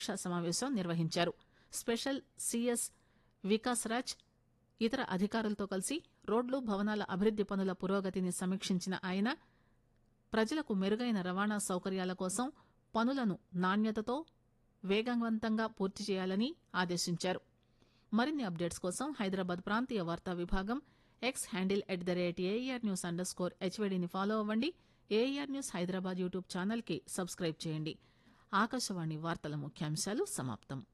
సమీక్షా సమావేశం నిర్వహించారు స్పెషల్ సీఎస్ వికాస్ రాజ్ ఇతర అధికారులతో కలిసి రోడ్లు భవనాల అభివృద్ది పనుల పురోగతిని సమీక్షించిన ఆయన ప్రజలకు మెరుగైన రవాణా సౌకర్యాల కోసం పనులను నాణ్యతతో వేగవంతంగా పూర్తి చేయాలని ఆదేశించారు మరిన్ని అప్డేట్స్ కోసం హైదరాబాద్ ప్రాంతీయ వార్తా విభాగం X handle at the rate AIR news underscore హెచ్వీడీని ఫాలో అవ్వండి AIR news Hyderabad YouTube channel కి సబ్స్క్రైబ్ చేయండి ఆకాశవాణి వార్తల ముఖ్యాంశాలు సమాప్తం